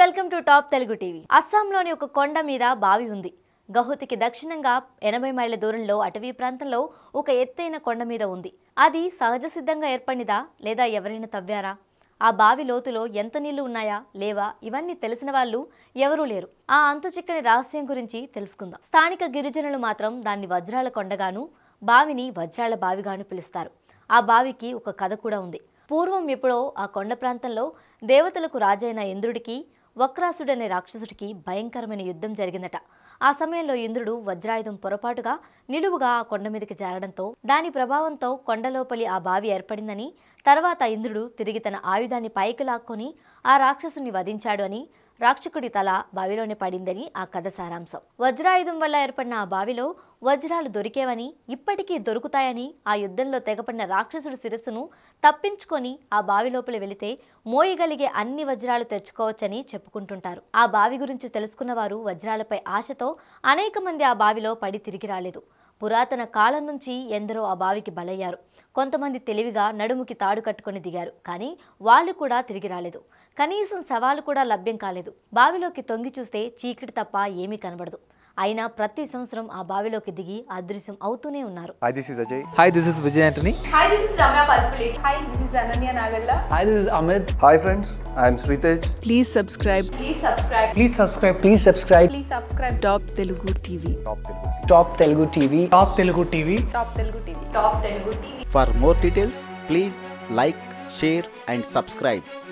Welcome to top Telugu TV అస్సాంలోని ఒక కొండ మీద బావి ఉంది గహుతికి దక్షిణంగా ఎనభై మైళ్ళ దూరంలో అటవీ ప్రాంతంలో ఒక ఎత్తైన కొండ మీద ఉంది అది సహజ సిద్ధంగా ఏర్పడినదా లేదా ఎవరైనా తవ్వారా ఆ బావి లోతులో ఎంత నీళ్లు ఉన్నాయా లేవా ఇవన్నీ తెలిసిన వాళ్ళు ఎవరూ లేరు ఆ అంతు చిక్కని రహస్యం గురించి తెలుసుకుందాం స్థానిక గిరిజనులు మాత్రం దాన్ని వజ్రాల కొండగాను బావిని వజ్రాల బావిగాను పిలుస్తారు ఆ బావికి ఒక కథ కూడా ఉంది పూర్వం ఎప్పుడో ఆ కొండ ప్రాంతంలో దేవతలకు రాజైన ఇంద్రుడికి వక్రాసుడనే రాక్షసుడికి భయంకరమైన యుద్ధం జరిగిందట ఆ సమయంలో ఇంద్రుడు వజ్రాయుధం పొరపాటుగా నిలువుగా ఆ కొండ మీదకి జారడంతో దాని ప్రభావంతో కొండలోపలి ఆ బావి ఏర్పడిందని తర్వాత ఇంద్రుడు తిరిగి తన ఆయుధాన్ని పైకి లాక్కొని ఆ రాక్షసుని వధించాడు అని రాక్షకుడి తల బావిలోనే పడిందని ఆ కథ సారాంశం వజ్రాయుధం వల్ల ఏర్పడిన ఆ బావిలో వజ్రాలు దొరికేవని ఇప్పటికీ దొరుకుతాయని ఆ యుద్ధంలో తెగపడిన రాక్షసుడి శిరస్సును తప్పించుకొని ఆ బావి లోపలి వెళితే మోయగలిగే అన్ని వజ్రాలు తెచ్చుకోవచ్చని చెప్పుకుంటుంటారు ఆ బావి గురించి తెలుసుకున్న వారు వజ్రాలపై ఆశతో అనేక మంది ఆ బావిలో పడి తిరిగి రాలేదు పురాతన కాలం నుంచి ఎందరో ఆ బావికి బలయ్యారు కొంతమంది తెలివిగా నడుముకి తాడు కట్టుకొని దిగారు కానీ వాళ్ళు కూడా తిరిగి రాలేదు కనీసం సవాలు కూడా లభ్యం కాలేదు బావిలోకి తొంగి చూస్తే చీకటి తప్ప ఏమీ కనబడదు అయినా ప్రతి సంవత్సరం ఆ బావిలోకి దిగి అదృశ్యం అవుతూనే ఉన్నారు Hi, this is Ajay. Hi, this is Vijay Anthony. Hi, this is Ramya Paspalate. Hi, this is Ananya Nagalla. Hi, this is Amit. Hi, friends. I am Sritej. Please subscribe Please subscribe. Please subscribe. Please subscribe. Please subscribe. Top Telugu TV. Top Telugu TV. Top Telugu TV. Top Telugu TV. Top Telugu TV. For more details, please like, share, and subscribe.